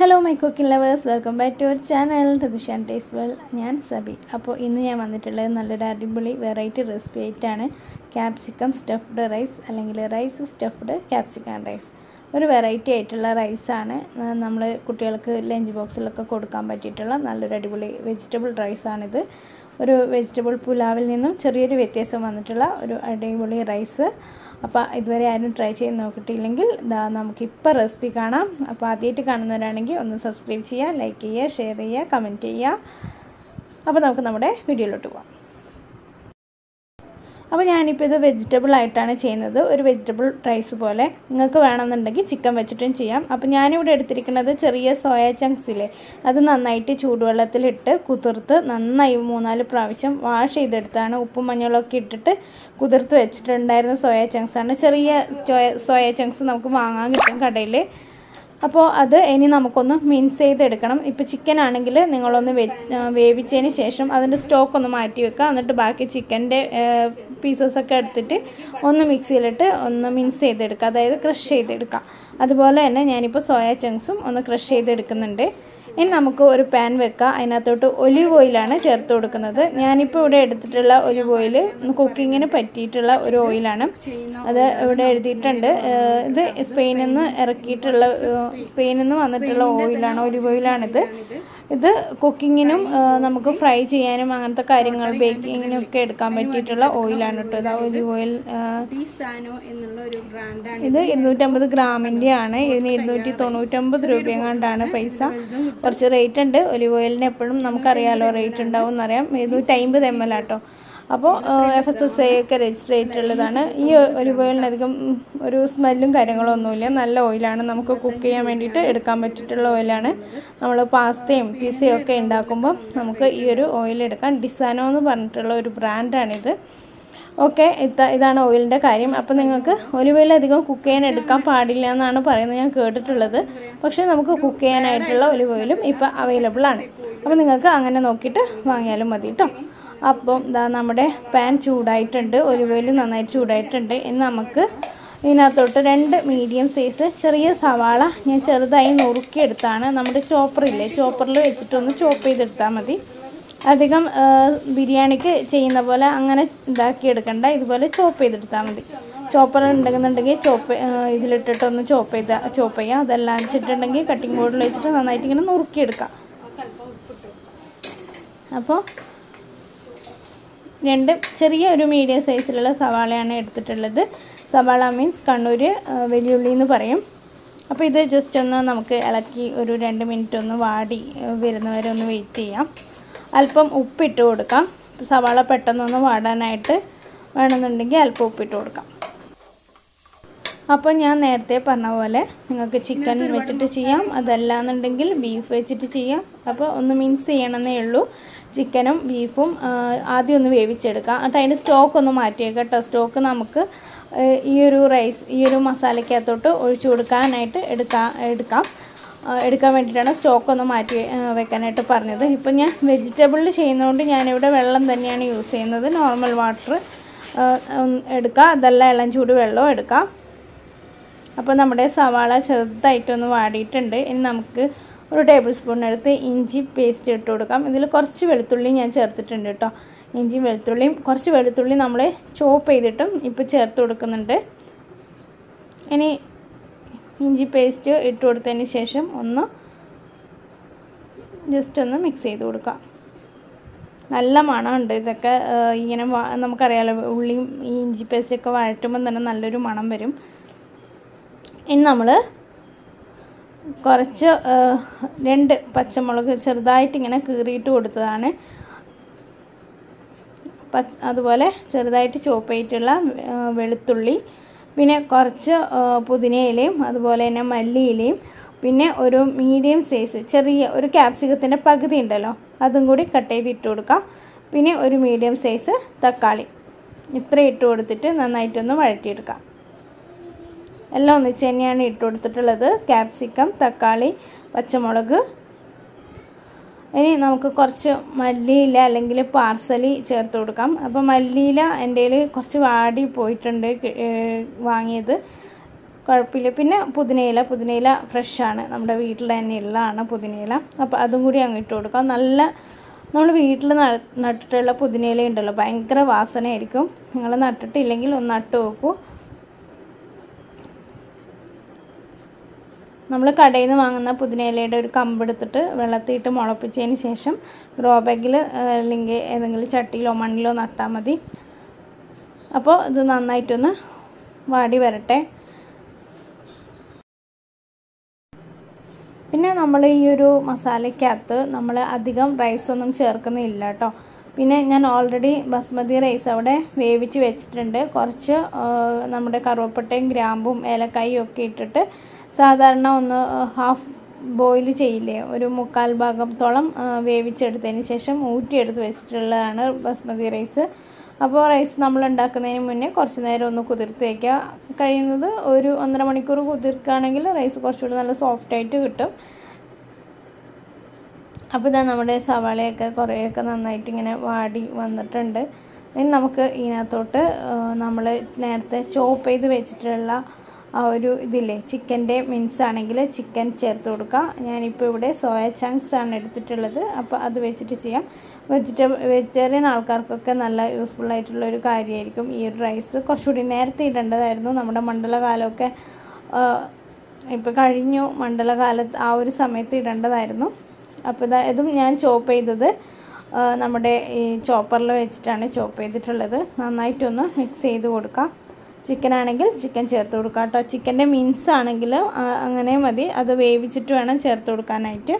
hello my cooking lovers welcome back to our channel Rithushan taste well ഞാൻ സബി അപ്പോൾ ഇന്ന് ഞാൻ വന്നിട്ടുള്ളത് നല്ലൊരു അടിപൊളി വെറൈറ്റി റെസിപ്പി ആയിട്ടാണ് ക്യാപ്സിക്കം സ്റ്റഫ്ഡ് റൈസ് അല്ലെങ്കിൽ റൈസ് സ്റ്റഫ്ഡ് ക്യാപ്സിക്കം റൈസ് ഒരു വെറൈറ്റി ആയിട്ടുള്ള റൈസാണ് നമ്മൾ കുട്ടികൾക്ക് ലഞ്ച് ബോക്സിലൊക്കെ കൊടുക്കാൻ പറ്റിയിട്ടുള്ള നല്ലൊരു അടിപൊളി വെജിറ്റബിൾ റൈസാണിത് ഒരു വെജിറ്റബിൾ പുലാവിൽ നിന്നും ചെറിയൊരു വ്യത്യാസം വന്നിട്ടുള്ള ഒരു അടിപൊളി റൈസ് അപ്പോൾ ഇതുവരെ ആരും ട്രൈ ചെയ്ത് നോക്കിയിട്ടില്ലെങ്കിൽ ഇതാ നമുക്കിപ്പോൾ റെസിപ്പി കാണാം അപ്പോൾ ആദ്യമായിട്ട് കാണുന്നവരാണെങ്കിൽ ഒന്ന് സബ്സ്ക്രൈബ് ചെയ്യുക ലൈക്ക് ചെയ്യുക ഷെയർ ചെയ്യുക കമൻറ്റ് ചെയ്യുക അപ്പോൾ നമുക്ക് നമ്മുടെ വീഡിയോയിലോട്ട് പോകാം അപ്പോൾ ഞാനിപ്പോൾ ഇത് വെജിറ്റബിൾ ആയിട്ടാണ് ചെയ്യുന്നത് ഒരു വെജിറ്റബിൾ റൈസ് പോലെ നിങ്ങൾക്ക് വേണമെന്നുണ്ടെങ്കിൽ ചിക്കൻ വെച്ചിട്ടും ചെയ്യാം അപ്പോൾ ഞാനിവിടെ എടുത്തിരിക്കുന്നത് ചെറിയ സോയ ചങ്ക്സിലെ അത് നന്നായിട്ട് ചൂടുവെള്ളത്തിലിട്ട് കുതിർത്ത് നന്നായി മൂന്നാല് പ്രാവശ്യം വാഷ് ചെയ്തെടുത്താണ് ഉപ്പും മഞ്ഞളൊക്കെ ഇട്ടിട്ട് കുതിർത്ത് വെച്ചിട്ടുണ്ടായിരുന്ന സോയ ചങ്ക്സാണ് ചെറിയ സോയ ചങ്ക്സ് നമുക്ക് വാങ്ങാൻ കിട്ടും കടയിൽ അപ്പോൾ അത് ഇനി നമുക്കൊന്ന് മിൻസ് ചെയ്തെടുക്കണം ഇപ്പോൾ ചിക്കൻ ആണെങ്കിൽ നിങ്ങളൊന്ന് വേവിച്ചതിന് ശേഷം അതിൻ്റെ സ്റ്റോക്ക് ഒന്ന് മാറ്റി വെക്കുക എന്നിട്ട് ബാക്കി ചിക്കൻ്റെ പീസസൊക്കെ എടുത്തിട്ട് ഒന്ന് മിക്സിയിലിട്ട് ഒന്ന് മിൻസ് ചെയ്തെടുക്കുക അതായത് ക്രഷ് ചെയ്തെടുക്കുക അതുപോലെ തന്നെ ഞാനിപ്പോൾ സോയ ചങ്ക്സും ഒന്ന് ക്രഷ് ചെയ്തെടുക്കുന്നുണ്ട് ഇനി നമുക്ക് ഒരു പാൻ വെക്കാം അതിനകത്തോട്ട് ഒലിവ് ഓയിലാണ് ചേർത്ത് കൊടുക്കുന്നത് ഞാനിപ്പോൾ ഇവിടെ എടുത്തിട്ടുള്ള ഒലിവ് ഓയിൽ കുക്കിങ്ങിന് പറ്റിയിട്ടുള്ള ഒരു ഓയിലാണ് അത് ഇവിടെ എഴുതിയിട്ടുണ്ട് ഇത് സ്പെയിനിൽ നിന്ന് ഇറക്കിയിട്ടുള്ള സ്പെയിനിൽ നിന്ന് വന്നിട്ടുള്ള ഓയിലാണ് ഒലിവ് ഓയിലാണിത് ഇത് കുക്കിങ്ങിനും നമുക്ക് ഫ്രൈ ചെയ്യാനും അങ്ങനത്തെ കാര്യങ്ങൾ ബേക്കിങ്ങിനും ഒക്കെ എടുക്കാൻ പറ്റിയിട്ടുള്ള ഓയിലാണ് കേട്ടോ ഇത് ഒലിവ് ഓയിൽ ഇത് ഇരുന്നൂറ്റമ്പത് ഗ്രാമിൻ്റെ ആണ് ഇതിന് ഇരുന്നൂറ്റി തൊണ്ണൂറ്റമ്പത് രൂപയെങ്ങാണ്ടാണ് പൈസ കുറച്ച് റേറ്റ് ഉണ്ട് ഒലിവ് ഓയിലിന് എപ്പോഴും നമുക്കറിയാലോ റേറ്റ് ഉണ്ടാവും എന്നറിയാം ഇരുന്നൂറ്റി അമ്പത് എം എൽ ആട്ടോ അപ്പോൾ എഫ് എസ് എസ് ഐ ഒക്കെ രജിസ്റ്റർ ചെയ്തിട്ടുള്ളതാണ് ഈ ഒലിവ് ഓയിലിനധികം ഒരു സ്മെല്ലും കാര്യങ്ങളും ഒന്നുമില്ല നല്ല ഓയിലാണ് നമുക്ക് കുക്ക് ചെയ്യാൻ വേണ്ടിയിട്ട് എടുക്കാൻ പറ്റിയിട്ടുള്ള ഓയിലാണ് നമ്മൾ പാസ്തയും പിസയും ഒക്കെ ഉണ്ടാക്കുമ്പോൾ നമുക്ക് ഈ ഒരു ഓയിൽ എടുക്കാം ഡിസാനോ എന്ന് പറഞ്ഞിട്ടുള്ള ഒരു ബ്രാൻഡാണിത് ഓക്കെ ഇത ഇതാണ് ഓയിലിൻ്റെ കാര്യം അപ്പോൾ നിങ്ങൾക്ക് ഒലിവ് ഓയിൽ അധികം കുക്ക് ചെയ്യാൻ എടുക്കാൻ പാടില്ല എന്നാണ് പറയുന്നത് ഞാൻ കേട്ടിട്ടുള്ളത് പക്ഷേ നമുക്ക് കുക്ക് ചെയ്യാനായിട്ടുള്ള ഒലിവ് ഓയിലും ഇപ്പോൾ അവൈലബിൾ ആണ് അപ്പോൾ നിങ്ങൾക്ക് അങ്ങനെ നോക്കിയിട്ട് വാങ്ങിയാലും മതി കേട്ടോ അപ്പം ഇതാ നമ്മുടെ പാൻ ചൂടായിട്ടുണ്ട് ഒലിവ് ഓയിൽ നന്നായിട്ട് ചൂടായിട്ടുണ്ട് ഇനി നമുക്ക് ഇതിനകത്തോട്ട് രണ്ട് മീഡിയം സൈസ് ചെറിയ സവാള ഞാൻ ചെറുതായി നുറുക്കിയെടുത്താണ് നമ്മുടെ ചോപ്പറില്ലേ ചോപ്പറിൽ വെച്ചിട്ടൊന്ന് ചോപ്പ് ചെയ്തെടുത്താൽ മതി അധികം ബിരിയാണിക്ക് ചെയ്യുന്ന പോലെ അങ്ങനെ ഇതാക്കി എടുക്കണ്ട ഇതുപോലെ ചോപ്പ് ചെയ്തെടുത്താൽ മതി ചോപ്പർ ഉണ്ടെന്നുണ്ടെങ്കിൽ ചോപ്പ് ഇതിലിട്ടിട്ടൊന്ന് ചോപ്പ് ചെയ്ത ചോപ്പ് ചെയ്യാം അതെല്ലാം വെച്ചിട്ടുണ്ടെങ്കിൽ കട്ടിംഗ് ബോർഡിൽ വെച്ചിട്ട് നന്നായിട്ട് ഇങ്ങനെ നുറുക്കിയെടുക്കാം അപ്പോൾ രണ്ട് ചെറിയ ഒരു മീഡിയം സൈസിലുള്ള സവാളയാണ് എടുത്തിട്ടുള്ളത് സവാള മീൻസ് കണ്ണൂർ വലിയുള്ളി എന്ന് പറയും അപ്പോൾ ഇത് ജസ്റ്റ് ഒന്ന് നമുക്ക് ഇളക്കി ഒരു രണ്ട് മിനിറ്റ് ഒന്ന് വാടി വരുന്നവരെ ഒന്ന് വെയിറ്റ് ചെയ്യാം അല്പം ഉപ്പിട്ട് കൊടുക്കാം സവാള പെട്ടെന്നൊന്ന് വാടാനായിട്ട് വേണമെന്നുണ്ടെങ്കിൽ അല്പം ഉപ്പിട്ട് കൊടുക്കാം അപ്പോൾ ഞാൻ നേരത്തെ പറഞ്ഞ പോലെ നിങ്ങൾക്ക് ചിക്കൻ വെച്ചിട്ട് ചെയ്യാം അതല്ല എന്നുണ്ടെങ്കിൽ ബീഫ് വെച്ചിട്ട് ചെയ്യാം അപ്പോൾ ഒന്ന് മിൻസ് ചെയ്യണമെന്നേ ഉള്ളൂ ചിക്കനും ബീഫും ആദ്യം ഒന്ന് വേവിച്ചെടുക്കാം എന്നിട്ട് അതിൻ്റെ സ്റ്റോക്ക് ഒന്ന് മാറ്റിയേക്കാം കേട്ടോ സ്റ്റോക്ക് നമുക്ക് ഈ ഒരു റൈസ് ഈ ഒരു മസാലയ്ക്കകത്തോട്ട് ഒഴിച്ചു കൊടുക്കാനായിട്ട് എടുക്കാം എടുക്കാം എടുക്കാൻ വേണ്ടിയിട്ടാണ് സ്റ്റോക്ക് ഒന്ന് മാറ്റി വെക്കാനായിട്ട് പറഞ്ഞത് ഇപ്പം ഞാൻ വെജിറ്റബിളിൽ ചെയ്യുന്നതുകൊണ്ട് ഞാനിവിടെ വെള്ളം തന്നെയാണ് യൂസ് ചെയ്യുന്നത് നോർമൽ വാട്ടർ എടുക്കുക അതല്ല ഇളം ചൂട് വെള്ളവും എടുക്കാം അപ്പോൾ നമ്മുടെ സവാള ചെറുതായിട്ടൊന്ന് വാടിയിട്ടുണ്ട് ഇനി നമുക്ക് ഒരു ടേബിൾ സ്പൂൺ എടുത്ത് ഇഞ്ചി പേസ്റ്റ് ഇട്ട് കൊടുക്കാം ഇതിൽ കുറച്ച് വെളുത്തുള്ളി ഞാൻ ചേർത്തിട്ടുണ്ട് കേട്ടോ ഇഞ്ചിയും വെളുത്തുള്ളിയും കുറച്ച് വെളുത്തുള്ളി നമ്മൾ ചോപ്പ് ചെയ്തിട്ടും ഇപ്പോൾ ചേർത്ത് കൊടുക്കുന്നുണ്ട് ഇനി ഇഞ്ചി പേസ്റ്റ് ഇട്ട് കൊടുത്തതിന് ശേഷം ഒന്ന് ജസ്റ്റ് ഒന്ന് മിക്സ് ചെയ്ത് കൊടുക്കാം നല്ല മണമുണ്ട് ഇതൊക്കെ ഇങ്ങനെ നമുക്കറിയാലോ ഉള്ളിയും ഈ ഇഞ്ചി പേസ്റ്റൊക്കെ വഴറ്റുമ്പോൾ തന്നെ നല്ലൊരു മണം വരും ഇനി നമ്മൾ കുറച്ച് രണ്ട് പച്ചമുളക് ചെറുതായിട്ട് ഇങ്ങനെ കീറിയിട്ട് കൊടുത്തതാണ് പച്ച അതുപോലെ ചെറുതായിട്ട് ചോപ്പ് ചെയ്തിട്ടുള്ള വെളുത്തുള്ളി പിന്നെ കുറച്ച് പുതിനയിലയും അതുപോലെ തന്നെ മല്ലിയിലയും പിന്നെ ഒരു മീഡിയം സൈസ് ചെറിയ ഒരു ക്യാപ്സിക്കത്തിൻ്റെ പകുതി ഉണ്ടല്ലോ അതും കൂടി കട്ട് ചെയ്ത് ഇട്ട് കൊടുക്കാം പിന്നെ ഒരു മീഡിയം സൈസ് തക്കാളി ഇത്ര ഇട്ട് കൊടുത്തിട്ട് നന്നായിട്ടൊന്ന് വഴറ്റിയെടുക്കാം എല്ലാം ഒന്നിച്ച് തന്നെയാണ് ഇട്ട് കൊടുത്തിട്ടുള്ളത് ക്യാപ്സിക്കം തക്കാളി പച്ചമുളക് ഇനി നമുക്ക് കുറച്ച് മല്ലിയില അല്ലെങ്കിൽ പാർസലി ചേർത്ത് കൊടുക്കാം അപ്പോൾ മല്ലിയില എൻ്റെ കുറച്ച് വാടി പോയിട്ടുണ്ട് വാങ്ങിയത് കുഴപ്പമില്ല പിന്നെ പുതിനയില പുതിനയില ഫ്രഷാണ് നമ്മുടെ വീട്ടിൽ തന്നെ ഉള്ളതാണ് പുതിനയില അപ്പോൾ അതും കൂടി അങ്ങ് ഇട്ട് കൊടുക്കാം നല്ല നമ്മൾ വീട്ടിൽ നട്ടിട്ടുള്ള പുതിനയില ഉണ്ടല്ലോ ഭയങ്കര വാസനയായിരിക്കും നിങ്ങൾ നട്ടിട്ടില്ലെങ്കിൽ ഒന്ന് നട്ട് നോക്കൂ നമ്മൾ കടയിൽ നിന്ന് വാങ്ങുന്ന പുതിനയിലയുടെ ഒരു കമ്പെടുത്തിട്ട് വെള്ളത്തിയിട്ട് മുളപ്പിച്ചതിന് ശേഷം ഗ്രോ ബാഗിൽ അല്ലെങ്കിൽ ഏതെങ്കിലും ചട്ടിയിലോ മണ്ണിലോ നട്ടാൽ മതി അപ്പോൾ ഇത് നന്നായിട്ടൊന്ന് വാടി വരട്ടെ പിന്നെ നമ്മൾ ഈ ഒരു മസാലയ്ക്കകത്ത് നമ്മൾ അധികം റൈസൊന്നും ചേർക്കുന്നില്ല കേട്ടോ പിന്നെ ഞാൻ ഓൾറെഡി ബസ്മതി റൈസ് അവിടെ വേവിച്ച് വെച്ചിട്ടുണ്ട് കുറച്ച് നമ്മുടെ കറുവപ്പട്ടയും ഗ്രാമ്പും ഏലക്കായും ഒക്കെ ഇട്ടിട്ട് സാധാരണ ഒന്ന് ഹാഫ് ബോയിൽ ചെയ്യില്ലേ ഒരു മുക്കാൽ ഭാഗത്തോളം വേവിച്ചെടുത്തതിന് ശേഷം ഊറ്റിയെടുത്ത് വെച്ചിട്ടുള്ളതാണ് ബസ്മതി റൈസ് അപ്പോൾ റൈസ് നമ്മൾ ഉണ്ടാക്കുന്നതിന് മുന്നേ കുറച്ച് നേരം ഒന്ന് കുതിർത്ത് വയ്ക്കുക കഴിയുന്നത് ഒരു ഒന്നര മണിക്കൂർ കുതിർക്കുകയാണെങ്കിൽ റൈസ് കുറച്ചുകൂടി നല്ല സോഫ്റ്റായിട്ട് കിട്ടും അപ്പോൾ ഇതാ നമ്മുടെ സവാളയൊക്കെ കുറേയൊക്കെ നന്നായിട്ട് ഇങ്ങനെ വാടി വന്നിട്ടുണ്ട് ഇനി നമുക്ക് ഇതിനകത്തോട്ട് നമ്മൾ നേരത്തെ ചോപ്പ് ചെയ്ത് വെച്ചിട്ടുള്ള ആ ഒരു ഇതില്ലേ ചിക്കൻ്റെ മിൻസ് ആണെങ്കിൽ ചിക്കൻ ചേർത്ത് കൊടുക്കുക ഞാനിപ്പോൾ ഇവിടെ സോയ ചങ്ക്സ് ആണ് എടുത്തിട്ടുള്ളത് അപ്പോൾ അത് വെച്ചിട്ട് ചെയ്യാം വെജിറ്റബിൾ വെജിറ്റേറിയൻ ആൾക്കാർക്കൊക്കെ നല്ല യൂസ്ഫുൾ ആയിട്ടുള്ള ഒരു കാര്യമായിരിക്കും ഈ ഒരു റൈസ് കുറച്ചുകൂടി നേരത്തെ ഇടേണ്ടതായിരുന്നു നമ്മുടെ മണ്ഡലകാലമൊക്കെ ഇപ്പോൾ കഴിഞ്ഞു മണ്ഡലകാലത്ത് ആ ഒരു സമയത്ത് ഇടേണ്ടതായിരുന്നു അപ്പോൾ ഇതാ ഇതും ഞാൻ ചോപ്പ് ചെയ്തത് നമ്മുടെ ഈ ചോപ്പറിൽ വെച്ചിട്ടാണ് ചോപ്പ് ചെയ്തിട്ടുള്ളത് നന്നായിട്ടൊന്ന് മിക്സ് ചെയ്ത് കൊടുക്കാം ചിക്കൻ ആണെങ്കിൽ ചിക്കൻ ചേർത്ത് കൊടുക്കാം കേട്ടോ ചിക്കൻ്റെ മിൻസ് ആണെങ്കിൽ അങ്ങനെ മതി അത് വേവിച്ചിട്ട് വേണം ചേർത്ത് കൊടുക്കാനായിട്ട്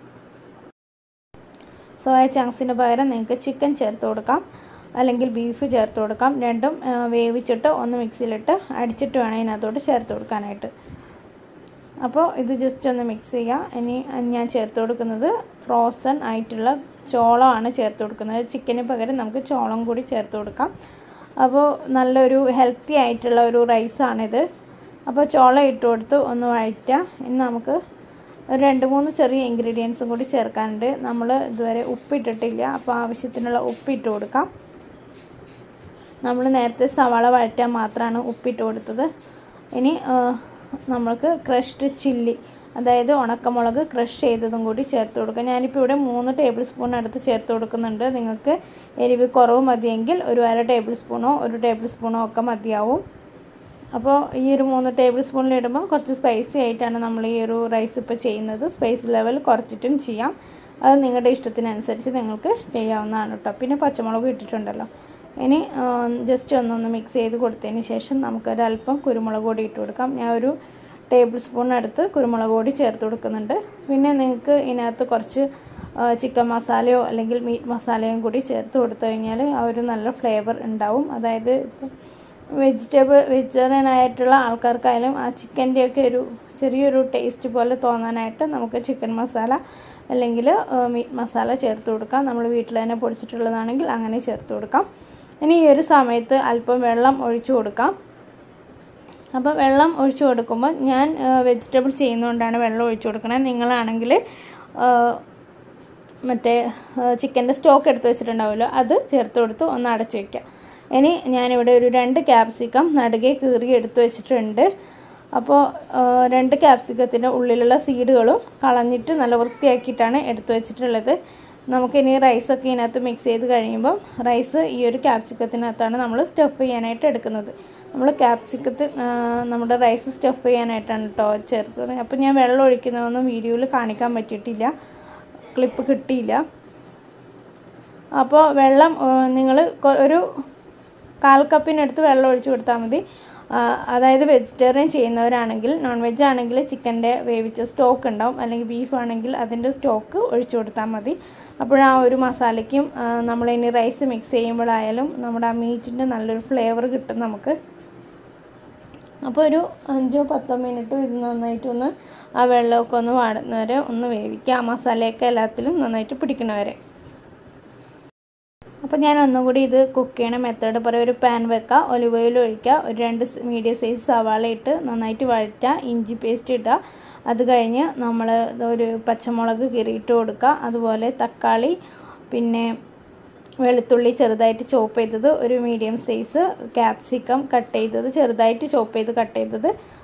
സോയ ചങ്ക്സിന് പകരം നിങ്ങൾക്ക് ചിക്കൻ ചേർത്ത് കൊടുക്കാം അല്ലെങ്കിൽ ബീഫ് ചേർത്ത് കൊടുക്കാം രണ്ടും വേവിച്ചിട്ട് ഒന്ന് മിക്സിയിലിട്ട് അടിച്ചിട്ട് വേണം ഇതിനകത്തോട്ട് ചേർത്ത് കൊടുക്കാനായിട്ട് അപ്പോൾ ഇത് ജസ്റ്റ് ഒന്ന് മിക്സ് ചെയ്യാം ഇനി ഞാൻ ചേർത്ത് കൊടുക്കുന്നത് ഫ്രോസൺ ആയിട്ടുള്ള ചോളമാണ് ചേർത്ത് കൊടുക്കുന്നത് ചിക്കന് പകരം നമുക്ക് ചോളം കൂടി ചേർത്ത് കൊടുക്കാം അപ്പോൾ നല്ലൊരു ഹെൽത്തി ആയിട്ടുള്ള ഒരു റൈസാണിത് അപ്പോൾ ചോളം ഇട്ട് കൊടുത്ത് ഒന്ന് വഴറ്റാം ഇനി നമുക്ക് ഒരു രണ്ട് മൂന്ന് ചെറിയ ഇൻഗ്രീഡിയൻസും കൂടി ചേർക്കാനുണ്ട് നമ്മൾ ഇതുവരെ ഉപ്പിട്ടിട്ടില്ല അപ്പോൾ ആവശ്യത്തിനുള്ള ഉപ്പിട്ട് കൊടുക്കാം നമ്മൾ നേരത്തെ സവാള വഴറ്റാൻ മാത്രമാണ് ഉപ്പിട്ട് കൊടുത്തത് ഇനി നമ്മൾക്ക് ക്രഷ്ഡ് ചില്ലി അതായത് ഉണക്കമുളക് ക്രഷ് ചെയ്തതും കൂടി ചേർത്ത് കൊടുക്കുക ഞാനിപ്പോൾ ഇവിടെ മൂന്ന് ടേബിൾ സ്പൂൺ അടുത്ത് ചേർത്ത് കൊടുക്കുന്നുണ്ട് നിങ്ങൾക്ക് എരിവ് കുറവ് മതിയെങ്കിൽ ഒരു അര ടേബിൾ സ്പൂണോ ഒരു ടേബിൾ സ്പൂണോ ഒക്കെ മതിയാവും അപ്പോൾ ഈ ഒരു മൂന്ന് ടേബിൾ സ്പൂണിൽ ഇടുമ്പോൾ കുറച്ച് സ്പൈസി ആയിട്ടാണ് നമ്മൾ ഈ ഒരു റൈസ് ഇപ്പോൾ ചെയ്യുന്നത് സ്പൈസ് ലെവൽ കുറച്ചിട്ടും ചെയ്യാം അത് നിങ്ങളുടെ ഇഷ്ടത്തിനനുസരിച്ച് നിങ്ങൾക്ക് ചെയ്യാവുന്നതാണ് കേട്ടോ പിന്നെ പച്ചമുളക് ഇട്ടിട്ടുണ്ടല്ലോ ഇനി ജസ്റ്റ് ഒന്നൊന്ന് മിക്സ് ചെയ്ത് കൊടുത്തതിന് ശേഷം നമുക്കൊരല്പം കുരുമുളക് പൊടി ഇട്ട് കൊടുക്കാം ഞാൻ ഒരു ടേബിൾ സ്പൂൺ അടുത്ത് കുരുമുളക് പൊടി ചേർത്ത് കൊടുക്കുന്നുണ്ട് പിന്നെ നിങ്ങൾക്ക് ഇതിനകത്ത് കുറച്ച് ചിക്കൻ മസാലയോ അല്ലെങ്കിൽ മീറ്റ് മസാലയും കൂടി ചേർത്ത് കൊടുത്തു കഴിഞ്ഞാൽ ആ ഒരു നല്ല ഫ്ലേവർ ഉണ്ടാവും അതായത് ഇപ്പം വെജിറ്റബിൾ വെജിറ്റേറിയൻ ആയിട്ടുള്ള ആൾക്കാർക്കായാലും ആ ചിക്കൻ്റെയൊക്കെ ഒരു ചെറിയൊരു ടേസ്റ്റ് പോലെ തോന്നാനായിട്ട് നമുക്ക് ചിക്കൻ മസാല അല്ലെങ്കിൽ മീറ്റ് മസാല ചേർത്ത് കൊടുക്കാം നമ്മൾ വീട്ടിൽ തന്നെ പൊടിച്ചിട്ടുള്ളതാണെങ്കിൽ അങ്ങനെ ചേർത്ത് കൊടുക്കാം ഇനി ഈ ഒരു സമയത്ത് അല്പം വെള്ളം ഒഴിച്ചു കൊടുക്കാം അപ്പോൾ വെള്ളം ഒഴിച്ചു കൊടുക്കുമ്പോൾ ഞാൻ വെജിറ്റബിൾ ചെയ്യുന്നതുകൊണ്ടാണ് വെള്ളം ഒഴിച്ചു കൊടുക്കണത് നിങ്ങളാണെങ്കിൽ മറ്റേ ചിക്കൻ്റെ സ്റ്റോക്ക് എടുത്ത് വെച്ചിട്ടുണ്ടാവുമല്ലോ അത് ചേർത്ത് കൊടുത്ത് ഒന്ന് അടച്ചു വയ്ക്കുക ഇനി ഞാനിവിടെ ഒരു രണ്ട് ക്യാപ്സിക്കം നടുകെ കീറി എടുത്ത് വെച്ചിട്ടുണ്ട് അപ്പോൾ രണ്ട് ക്യാപ്സിക്കത്തിൻ്റെ ഉള്ളിലുള്ള സീഡുകളും കളഞ്ഞിട്ട് നല്ല വൃത്തിയാക്കിയിട്ടാണ് എടുത്തു വെച്ചിട്ടുള്ളത് നമുക്കിനി റൈസൊക്കെ ഇതിനകത്ത് മിക്സ് ചെയ്ത് കഴിയുമ്പോൾ റൈസ് ഈ ഒരു ക്യാപ്സിക്കത്തിനകത്താണ് നമ്മൾ സ്റ്റഫ് ചെയ്യാനായിട്ട് എടുക്കുന്നത് നമ്മൾ ക്യാപ്സിക്കത്ത് നമ്മുടെ റൈസ് സ്റ്റഫ് ചെയ്യാനായിട്ടാണ് കേട്ടോ ചേർത്തത് അപ്പോൾ ഞാൻ വെള്ളം ഒഴിക്കുന്നതൊന്നും വീഡിയോയിൽ കാണിക്കാൻ പറ്റിയിട്ടില്ല ക്ലിപ്പ് കിട്ടിയില്ല അപ്പോൾ വെള്ളം നിങ്ങൾ ഒരു കാൽ കപ്പിനടുത്ത് വെള്ളം ഒഴിച്ച് കൊടുത്താൽ മതി അതായത് വെജിറ്റേറിയൻ ചെയ്യുന്നവരാണെങ്കിൽ നോൺ വെജ് ആണെങ്കിൽ ചിക്കൻ്റെ വേവിച്ച സ്റ്റോക്ക് ഉണ്ടാവും അല്ലെങ്കിൽ ബീഫ് ആണെങ്കിൽ അതിൻ്റെ സ്റ്റോക്ക് ഒഴിച്ചു കൊടുത്താൽ മതി അപ്പോൾ ആ ഒരു മസാലയ്ക്കും നമ്മളിനി റൈസ് മിക്സ് ചെയ്യുമ്പോഴായാലും നമ്മുടെ ആ മീറ്റിൻ്റെ നല്ലൊരു ഫ്ലേവർ കിട്ടും നമുക്ക് അപ്പോൾ ഒരു അഞ്ചോ പത്തോ മിനിറ്റ് ഇത് നന്നായിട്ടൊന്ന് ആ വെള്ളമൊക്കെ ഒന്ന് വാടുന്നവരെ ഒന്ന് വേവിക്കുക ആ മസാലയൊക്കെ എല്ലാത്തിലും നന്നായിട്ട് പിടിക്കണവരെ അപ്പോൾ ഞാൻ ഒന്നും കൂടി ഇത് കുക്ക് ചെയ്യണ മെത്തേഡ് പറയാം ഒരു പാൻ വെക്കുക ഒലിവ് ഓയിൽ ഒഴിക്കുക ഒരു രണ്ട് മീഡിയം സൈസ് സവാള ഇട്ട് നന്നായിട്ട് വഴറ്റുക ഇഞ്ചി പേസ്റ്റ് ഇടുക അത് കഴിഞ്ഞ് നമ്മൾ ഒരു പച്ചമുളക് കീറിയിട്ട് കൊടുക്കുക അതുപോലെ തക്കാളി പിന്നെ വെളുത്തുള്ളി ചെറുതായിട്ട് ചോപ്പ് ചെയ്തത് ഒരു മീഡിയം സൈസ് ക്യാപ്സിക്കം കട്ട് ചെയ്തത് ചെറുതായിട്ട് ചോപ്പ് ചെയ്ത് കട്ട് ചെയ്തത്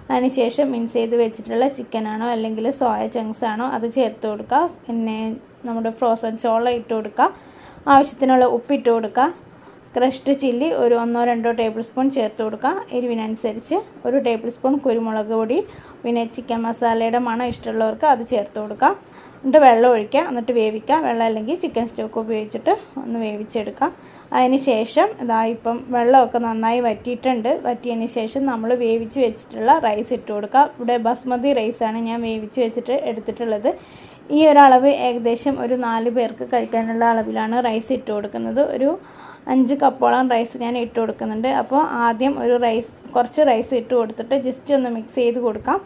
അതിനുശേഷം മിൻസ് ചെയ്ത് വെച്ചിട്ടുള്ള ചിക്കനാണോ അല്ലെങ്കിൽ സോയ ചങ്ക്സ് ആണോ അത് ചേർത്ത് കൊടുക്കുക പിന്നെ നമ്മുടെ ഫ്രോസൺ ചോള ഇട്ട് കൊടുക്കുക ആവശ്യത്തിനുള്ള ഉപ്പിട്ട് കൊടുക്കുക ക്രഷ്ഡ് ചില്ലി ഒരു ഒന്നോ രണ്ടോ ടേബിൾ സ്പൂൺ ചേർത്ത് കൊടുക്കുക എരിവിനനുസരിച്ച് ഒരു ടേബിൾ സ്പൂൺ കുരുമുളക് പൊടി പിന്നെ ചിക്കൻ മസാലയുടെ മണം ഇഷ്ടമുള്ളവർക്ക് അത് ചേർത്ത് കൊടുക്കുക എന്നിട്ട് വെള്ളം ഒഴിക്കുക എന്നിട്ട് വേവിക്കുക വെള്ളം അല്ലെങ്കിൽ ചിക്കൻ സ്റ്റോക്ക് ഉപയോഗിച്ചിട്ട് ഒന്ന് വേവിച്ചെടുക്കാം അതിന് ശേഷം ഇതാ ഇപ്പം വെള്ളമൊക്കെ നന്നായി വറ്റിയിട്ടുണ്ട് വറ്റിയതിന് ശേഷം നമ്മൾ വേവിച്ച് വെച്ചിട്ടുള്ള റൈസ് ഇട്ട് കൊടുക്കുക ഇവിടെ ബസ്മതി റൈസാണ് ഞാൻ വേവിച്ച് വെച്ചിട്ട് എടുത്തിട്ടുള്ളത് ഈ ഒരളവ് ഏകദേശം ഒരു നാല് പേർക്ക് കഴിക്കാനുള്ള അളവിലാണ് റൈസ് ഇട്ട് കൊടുക്കുന്നത് ഒരു അഞ്ച് കപ്പോളം റൈസ് ഞാൻ ഇട്ട് കൊടുക്കുന്നുണ്ട് അപ്പോൾ ആദ്യം ഒരു റൈസ് കുറച്ച് റൈസ് ഇട്ട് കൊടുത്തിട്ട് ജസ്റ്റ് ഒന്ന് മിക്സ് ചെയ്ത് കൊടുക്കാം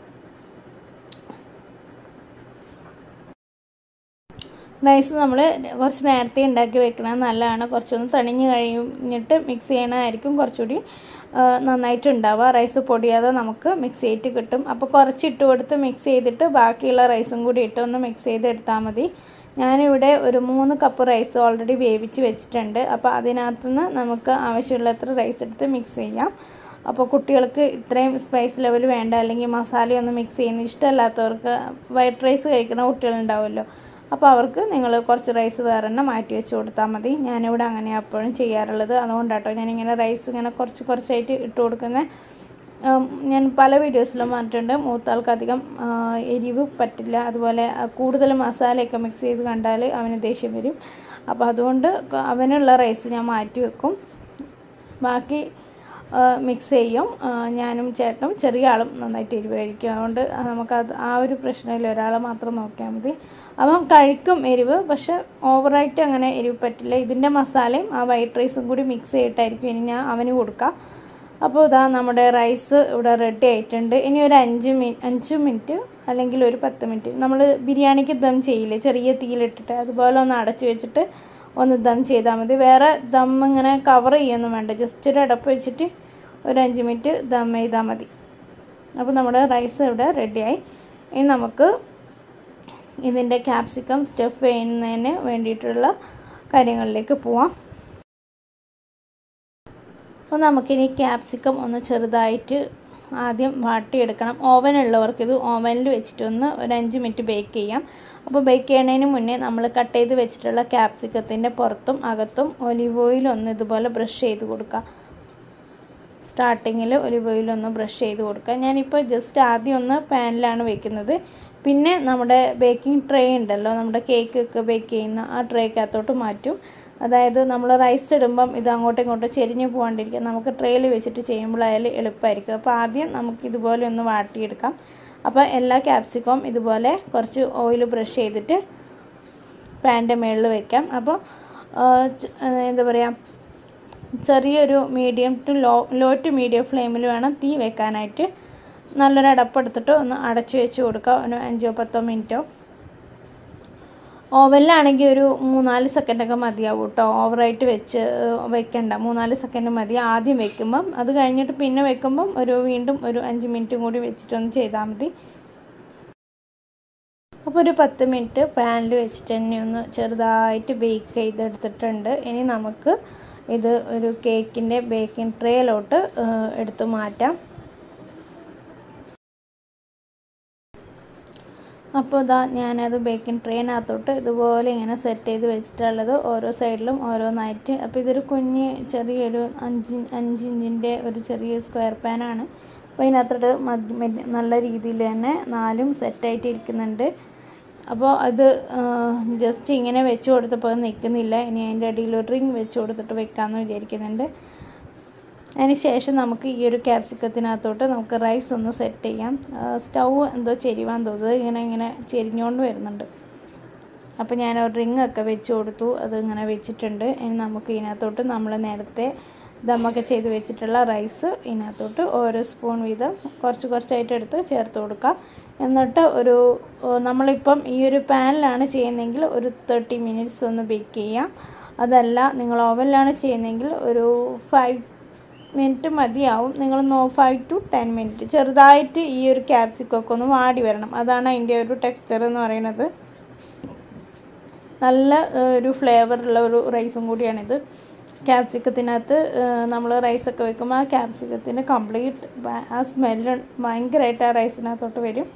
റൈസ് നമ്മൾ കുറച്ച് നേരത്തെ ഉണ്ടാക്കി വെക്കണം നല്ലതാണ് കുറച്ചൊന്ന് തണിഞ്ഞ് കഴിഞ്ഞിട്ട് മിക്സ് ചെയ്യണമായിരിക്കും കുറച്ചുകൂടി നന്നായിട്ട് ഉണ്ടാവുക റൈസ് പൊടിയാതെ നമുക്ക് മിക്സ് ചെയ്തിട്ട് കിട്ടും അപ്പോൾ കുറച്ച് ഇട്ട് കൊടുത്ത് മിക്സ് ചെയ്തിട്ട് ബാക്കിയുള്ള റൈസും കൂടി ഇട്ട് ഒന്ന് മിക്സ് ചെയ്തെടുത്താൽ മതി ഞാനിവിടെ ഒരു മൂന്ന് കപ്പ് റൈസ് ഓൾറെഡി വേവിച്ച് വെച്ചിട്ടുണ്ട് അപ്പോൾ അതിനകത്തുനിന്ന് നമുക്ക് ആവശ്യമുള്ളത്ര റൈസ് എടുത്ത് മിക്സ് ചെയ്യാം അപ്പോൾ കുട്ടികൾക്ക് ഇത്രയും സ്പൈസ് ലെവൽ വേണ്ട അല്ലെങ്കിൽ മസാലയൊന്നും മിക്സ് ചെയ്യുന്ന ഇഷ്ടമല്ലാത്തവർക്ക് വൈറ്റ് റൈസ് കഴിക്കുന്ന കുട്ടികളുണ്ടാവുമല്ലോ അപ്പോൾ അവർക്ക് നിങ്ങൾ കുറച്ച് റൈസ് വേറെ തന്നെ മാറ്റി വെച്ച് കൊടുത്താൽ മതി ഞാനിവിടെ അങ്ങനെ അപ്പോഴും ചെയ്യാറുള്ളത് അതുകൊണ്ടാട്ടോ ഞാനിങ്ങനെ റൈസ് ഇങ്ങനെ കുറച്ച് കുറച്ചായിട്ട് ഇട്ട് കൊടുക്കുന്നത് ഞാൻ പല വീഡിയോസിലും പറഞ്ഞിട്ടുണ്ട് മൂത്താൾക്ക് അധികം എരിവ് പറ്റില്ല അതുപോലെ കൂടുതൽ മസാലയൊക്കെ മിക്സ് ചെയ്ത് കണ്ടാൽ അവന് ദേഷ്യം വരും അപ്പോൾ അതുകൊണ്ട് അവനുള്ള റൈസ് ഞാൻ മാറ്റി വെക്കും ബാക്കി മിക്സ് ചെയ്യും ഞാനും ചേട്ടനും ചെറിയ ആളും നന്നായിട്ട് എരിവ് കഴിക്കും അതുകൊണ്ട് നമുക്കത് ആ ഒരു പ്രശ്നമില്ല ഒരാളെ മാത്രം നോക്കിയാൽ മതി അവൻ കഴിക്കും എരിവ് പക്ഷെ ഓവറായിട്ട് അങ്ങനെ എരിവ് പറ്റില്ല ഇതിൻ്റെ മസാലയും ആ വൈറ്റ് റൈസും കൂടി മിക്സ് ചെയ്തിട്ടായിരിക്കും ഇനി ഞാൻ അവന് കൊടുക്കാം അപ്പോൾ ഇതാ നമ്മുടെ റൈസ് ഇവിടെ റെഡി ആയിട്ടുണ്ട് ഇനി ഒരു അഞ്ച് മിനി അഞ്ച് മിനിറ്റ് അല്ലെങ്കിൽ ഒരു പത്ത് മിനിറ്റ് നമ്മൾ ബിരിയാണിക്ക് ദം ചെയ്യില്ലേ ചെറിയ തീയിലിട്ടിട്ട് അതുപോലെ ഒന്ന് അടച്ചു വെച്ചിട്ട് ഒന്ന് ദം ചെയ്താൽ മതി വേറെ ദം ഇങ്ങനെ കവർ ചെയ്യൊന്നും വേണ്ട ജസ്റ്റ് ഒരു അടപ്പ് വെച്ചിട്ട് ഒരു അഞ്ച് മിനിറ്റ് ദം ചെയ്താൽ മതി അപ്പോൾ നമ്മുടെ റൈസ് ഇവിടെ റെഡിയായി ഇനി നമുക്ക് ഇതിൻ്റെ ക്യാപ്സിക്കം സ്റ്റഫ് ചെയ്യുന്നതിന് വേണ്ടിയിട്ടുള്ള കാര്യങ്ങളിലേക്ക് പോവാം അപ്പോൾ നമുക്കിനി ക്യാപ്സിക്കം ഒന്ന് ചെറുതായിട്ട് ആദ്യം വാട്ടിയെടുക്കണം ഓവൻ ഉള്ളവർക്ക് ഇത് ഓവനിൽ വെച്ചിട്ടൊന്ന് ഒരു അഞ്ച് മിനിറ്റ് ബേക്ക് ചെയ്യാം അപ്പോൾ ബേക്ക് ചെയ്യുന്നതിന് മുന്നേ നമ്മൾ കട്ട് ചെയ്ത് വെച്ചിട്ടുള്ള ക്യാപ്സിക്കത്തിൻ്റെ പുറത്തും അകത്തും ഒലിവ് ഓയിൽ ഒന്ന് ഇതുപോലെ ബ്രഷ് ചെയ്ത് കൊടുക്കുക സ്റ്റാർട്ടിങ്ങിൽ ഒലിവ് ഓയിൽ ഒന്ന് ബ്രഷ് ചെയ്ത് കൊടുക്കുക ഞാനിപ്പോൾ ജസ്റ്റ് ആദ്യം ഒന്ന് പാനിലാണ് വെക്കുന്നത് പിന്നെ നമ്മുടെ ബേക്കിംഗ് ട്രേ ഉണ്ടല്ലോ നമ്മുടെ കേക്ക് ഒക്കെ ബേക്ക് ചെയ്യുന്ന ആ ട്രേക്കകത്തോട്ട് മാറ്റും അതായത് നമ്മൾ റൈസ് ഇടുമ്പം ഇത് അങ്ങോട്ടും ഇങ്ങോട്ടും ചെരിഞ്ഞ് പോകാണ്ടിരിക്കുക നമുക്ക് ട്രേയിൽ വെച്ചിട്ട് ചെയ്യുമ്പോഴായാലും എളുപ്പമായിരിക്കും അപ്പോൾ ആദ്യം നമുക്ക് ഇതുപോലെ ഒന്ന് വാട്ടിയെടുക്കാം അപ്പോൾ എല്ലാ ക്യാപ്സിക്കവും ഇതുപോലെ കുറച്ച് ഓയിൽ ബ്രഷ് ചെയ്തിട്ട് പാൻ്റെ മുകളിൽ വെക്കാം അപ്പോൾ എന്താ പറയുക ചെറിയൊരു medium to low low to medium ഫ്ലെയിമിൽ വേണം തീ വെക്കാനായിട്ട് നല്ലൊരു അടപ്പെടുത്തിട്ട് ഒന്ന് അടച്ചു വെച്ച് കൊടുക്കുക ഒരു അഞ്ചോ പത്തോ മിനിറ്റോ ഓവനിലാണെങ്കിൽ ഒരു മൂന്നാല് സെക്കൻഡൊക്കെ മതിയാവും കേട്ടോ ഓവറായിട്ട് വെച്ച് വെക്കണ്ട മൂന്നാല് സെക്കൻഡ് മതി ആദ്യം വെക്കുമ്പം അത് കഴിഞ്ഞിട്ട് പിന്നെ വെക്കുമ്പം ഒരു വീണ്ടും ഒരു അഞ്ച് മിനിറ്റും കൂടി വെച്ചിട്ടൊന്ന് ചെയ്താൽ മതി അപ്പോൾ ഒരു പത്ത് മിനിറ്റ് പാനിൽ വെച്ചിട്ട് തന്നെ ഒന്ന് ചെറുതായിട്ട് ബേക്ക് ചെയ്തെടുത്തിട്ടുണ്ട് ഇനി നമുക്ക് ഇത് ഒരു കേക്കിൻ്റെ ബേക്കിംഗ് ട്രേയിലോട്ട് എടുത്ത് മാറ്റാം അപ്പോൾ ഇതാ ഞാനത് ബേക്കിംഗ് ട്രെയിനകത്തോട്ട് ഇതുപോലെ ഇങ്ങനെ സെറ്റ് ചെയ്ത് വെച്ചിട്ടുള്ളത് ഓരോ സൈഡിലും ഓരോന്നായിട്ട് അപ്പോൾ ഇതൊരു കുഞ്ഞ് ചെറിയൊരു അഞ്ച് അഞ്ച് ഇഞ്ചിൻ്റെ ഒരു ചെറിയ സ്ക്വയർ പാനാണ് അപ്പോൾ ഇതിനകത്തോട്ട് നല്ല രീതിയിൽ തന്നെ നാലും സെറ്റായിട്ട് ഇരിക്കുന്നുണ്ട് അപ്പോൾ അത് ജസ്റ്റ് ഇങ്ങനെ വെച്ച് കൊടുത്തപ്പോൾ നിൽക്കുന്നില്ല ഇനി അതിൻ്റെ അടിയിൽ ഒരു റിങ് വെച്ച് കൊടുത്തിട്ട് വെക്കാമെന്ന് വിചാരിക്കുന്നുണ്ട് അതിന് ശേഷം നമുക്ക് ഈ ഒരു ക്യാപ്സിക്കത്തിനകത്തോട്ട് നമുക്ക് റൈസ് ഒന്ന് സെറ്റ് ചെയ്യാം സ്റ്റൗ എന്തോ ചെരിവാൻ തോന്നുന്നത് ഇങ്ങനെ ഇങ്ങനെ ചെരിഞ്ഞുകൊണ്ട് വരുന്നുണ്ട് അപ്പോൾ ഞാൻ ഒരു റിങ് ഒക്കെ വെച്ച് കൊടുത്തു അത് ഇങ്ങനെ വെച്ചിട്ടുണ്ട് ഇനി നമുക്ക് ഇതിനകത്തോട്ട് നമ്മൾ നേരത്തെ ദമ്മൊക്കെ ചെയ്ത് വെച്ചിട്ടുള്ള റൈസ് ഇതിനകത്തോട്ട് ഓരോ സ്പൂൺ വീതം കുറച്ച് കുറച്ചായിട്ട് എടുത്ത് ചേർത്ത് കൊടുക്കാം എന്നിട്ട് ഒരു നമ്മളിപ്പം ഈ ഒരു പാനിലാണ് ചെയ്യുന്നതെങ്കിൽ ഒരു തേർട്ടി മിനിറ്റ്സ് ഒന്ന് ബേക്ക് ചെയ്യാം അതല്ല നിങ്ങൾ ഓവനിലാണ് ചെയ്യുന്നതെങ്കിൽ ഒരു ഫൈവ് മിനിറ്റ് മതിയാവും നിങ്ങൾ no five to ten minute ചെറുതായിട്ട് ഈ ഒരു ക്യാപ്സിക്കൊക്കെ ഒന്ന് വാടി വരണം അതാണ് അതിൻ്റെ ഒരു ടെക്സ്ചർ എന്ന് പറയുന്നത് നല്ല ഒരു ഫ്ലേവറുള്ള ഒരു റൈസും കൂടിയാണിത് ക്യാപ്സിക്കത്തിനകത്ത് നമ്മൾ റൈസൊക്കെ വെക്കുമ്പോൾ ആ ക്യാപ്സിക്കത്തിൻ്റെ കംപ്ലീറ്റ് ആ സ്മെല്ല് ഭയങ്കരമായിട്ട് ആ റൈസിനകത്തോട്ട് വരും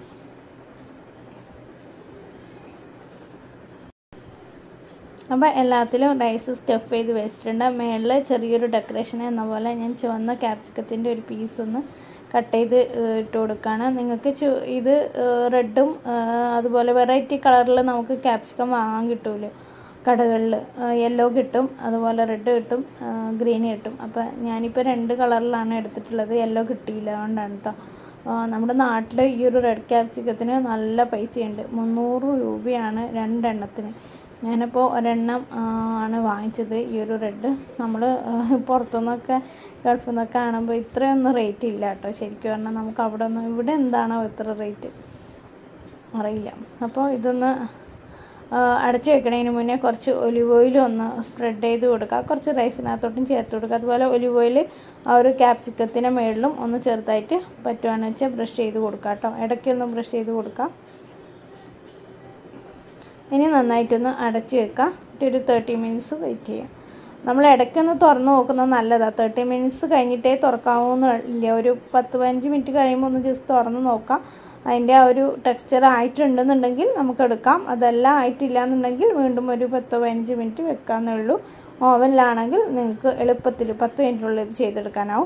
അപ്പോൾ എല്ലാത്തിലും റൈസ് സ്റ്റഫ് ചെയ്ത് വെച്ചിട്ടുണ്ട് മേളിൽ ചെറിയൊരു ഡെക്കറേഷൻ എന്ന പോലെ ഞാൻ ചുവന്ന ക്യാപ്സിക്കത്തിൻ്റെ ഒരു പീസ് ഒന്ന് കട്ട് ചെയ്ത് ഇട്ട് കൊടുക്കുകയാണ് നിങ്ങൾക്ക് ചു ഇത് റെഡും അതുപോലെ വെറൈറ്റി കളറിൽ നമുക്ക് ക്യാപ്സിക്കം വാങ്ങാൻ കിട്ടുമല്ലോ കടകളിൽ യെല്ലോ കിട്ടും അതുപോലെ റെഡ് കിട്ടും ഗ്രീൻ കിട്ടും അപ്പോൾ ഞാനിപ്പോൾ രണ്ട് കളറിലാണ് എടുത്തിട്ടുള്ളത് യെല്ലോ കിട്ടിയില്ല അതുകൊണ്ടാണ് കേട്ടോ നമ്മുടെ നാട്ടിൽ ഈ ഒരു റെഡ് ക്യാപ്സിക്കത്തിന് നല്ല പൈസയുണ്ട് മുന്നൂറ് രൂപയാണ് രണ്ടെണ്ണത്തിന് ഞാനിപ്പോൾ ഒരെണ്ണം ആണ് വാങ്ങിച്ചത് ഈ ഒരു റെഡ് നമ്മൾ പുറത്തുനിന്നൊക്കെ ഗൾഫിൽ നിന്നൊക്കെ കാണുമ്പോൾ ഇത്രയൊന്നും റേറ്റ് ഇല്ല കേട്ടോ ശരിക്കും പറഞ്ഞാൽ നമുക്ക് അവിടെ ഒന്നും ഇവിടെ എന്താണോ ഇത്ര റേറ്റ് അറിയില്ല അപ്പോൾ ഇതൊന്ന് അടച്ചു വെക്കണതിന് മുന്നേ കുറച്ച് ഒലിവ് ഓയിൽ ഒന്ന് സ്പ്രെഡ് ചെയ്ത് കൊടുക്കുക കുറച്ച് റൈസിനകത്തോട്ടും ചേർത്ത് കൊടുക്കുക അതുപോലെ ഒലിവ് ഓയിൽ ആ ഒരു ക്യാപ്സിക്കത്തിൻ്റെ മുകളിലും ഒന്ന് ചെറുതായിട്ട് പറ്റുവാണെന്ന് വെച്ചാൽ ബ്രഷ് ചെയ്ത് കൊടുക്കുക കേട്ടോ ഇടയ്ക്കൊന്ന് ബ്രഷ് ചെയ്ത് കൊടുക്കുക ഇനി നന്നായിട്ടൊന്ന് അടച്ച് വെക്കുക ഒരു തേർട്ടി മിനിറ്റ്സ് വെയിറ്റ് ചെയ്യാം നമ്മൾ ഇടയ്ക്കൊന്ന് തുറന്ന് നോക്കുന്നത് നല്ലതാണ് തേർട്ടി മിനിറ്റ്സ് കഴിഞ്ഞിട്ടേ തുറക്കാവുന്നില്ല ഒരു പത്ത് പതിനഞ്ച് മിനിറ്റ് കഴിയുമ്പോൾ ഒന്ന് ജസ്റ്റ് തുറന്ന് നോക്കാം അതിൻ്റെ ആ ഒരു ടെക്സ്ചർ ആയിട്ടുണ്ടെന്നുണ്ടെങ്കിൽ നമുക്ക് എടുക്കാം അതല്ല ആയിട്ടില്ല എന്നുണ്ടെങ്കിൽ വീണ്ടും ഒരു പത്തോ പതിനഞ്ച് മിനിറ്റ് വെക്കാമെന്നേ ഉള്ളൂ ഓവനിലാണെങ്കിൽ നിങ്ങൾക്ക് എളുപ്പത്തിൽ പത്ത് മിനിറ്റിനുള്ളിൽ ഇത് ചെയ്തെടുക്കാനാവും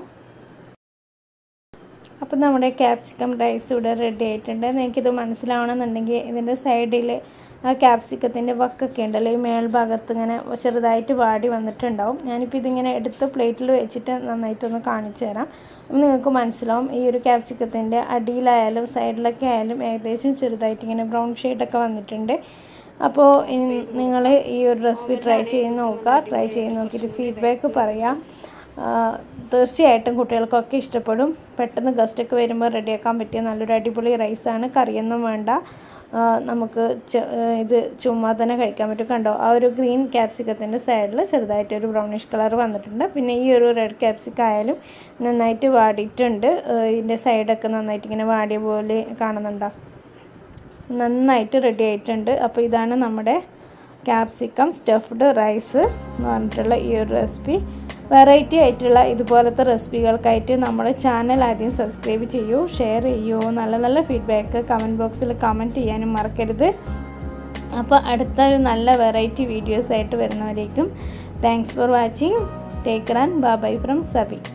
അപ്പം നമ്മുടെ ക്യാപ്സിക്കം റൈസ് ഇവിടെ റെഡി ആയിട്ടുണ്ട് എനിക്കിത് മനസ്സിലാവണമെന്നുണ്ടെങ്കിൽ ഇതിൻ്റെ സൈഡിൽ ആ ക്യാപ്സിക്കത്തിൻ്റെ വക്കൊക്കെ ഉണ്ടല്ലോ ഈ മേൽഭാഗത്ത് ഇങ്ങനെ ചെറുതായിട്ട് വാടി വന്നിട്ടുണ്ടാവും ഞാനിപ്പോൾ ഇതിങ്ങനെ എടുത്ത് പ്ലേറ്റിൽ വെച്ചിട്ട് നന്നായിട്ടൊന്ന് കാണിച്ചു തരാം അപ്പം നിങ്ങൾക്ക് മനസ്സിലാവും ഈ ഒരു ക്യാപ്സിക്കത്തിൻ്റെ അടിയിലായാലും സൈഡിലൊക്കെ ആയാലും ഏകദേശം ചെറുതായിട്ട് ഇങ്ങനെ ബ്രൗൺ ഷെയ്ഡൊക്കെ വന്നിട്ടുണ്ട് അപ്പോൾ നിങ്ങൾ ഈ ഒരു റെസിപ്പി ട്രൈ ചെയ്ത് നോക്കുക ട്രൈ ചെയ്ത് നോക്കിയിട്ട് ഫീഡ്ബാക്ക് പറയാം തീർച്ചയായിട്ടും കുട്ടികൾക്കൊക്കെ ഇഷ്ടപ്പെടും പെട്ടെന്ന് ഗസ്റ്റൊക്കെ വരുമ്പോൾ റെഡിയാക്കാൻ പറ്റിയ നല്ലൊരു അടിപൊളി റൈസാണ് കറിയൊന്നും വേണ്ട നമുക്ക് ഇത് ചുമ്മാ തന്നെ കഴിക്കാൻ പറ്റും കണ്ടോ ആ ഒരു ഗ്രീൻ ക്യാപ്സിക്കത്തിൻ്റെ സൈഡിൽ ചെറുതായിട്ട് ഒരു ബ്രൗണിഷ് കളർ വന്നിട്ടുണ്ട് പിന്നെ ഈ ഒരു റെഡ് ക്യാപ്സിക്ക ആയാലും നന്നായിട്ട് വാടിയിട്ടുണ്ട് ഇതിൻ്റെ സൈഡൊക്കെ നന്നായിട്ട് ഇങ്ങനെ വാടിയ പോലെ കാണുന്നുണ്ടോ നന്നായിട്ട് റെഡി ആയിട്ടുണ്ട് അപ്പോൾ ഇതാണ് നമ്മുടെ ക്യാപ്സിക്കം സ്റ്റഫ്ഡ് റൈസ് എന്ന് പറഞ്ഞിട്ടുള്ള ഈ ഒരു റെസിപ്പി വെറൈറ്റി ആയിട്ടുള്ള ഇതുപോലത്തെ റെസിപ്പികൾക്കായിട്ട് നമ്മുടെ ചാനൽ ആദ്യം സബ്സ്ക്രൈബ് ചെയ്യൂ ഷെയർ ചെയ്യൂ നല്ല നല്ല ഫീഡ്ബാക്ക് കമൻറ്റ് ബോക്സിൽ കമൻറ്റ് ചെയ്യാനും മറക്കരുത് അപ്പോൾ അടുത്തൊരു നല്ല വെറൈറ്റി വീഡിയോസ് ആയിട്ട് വരുന്നവരേക്കും thanks for watching take run bye from സബി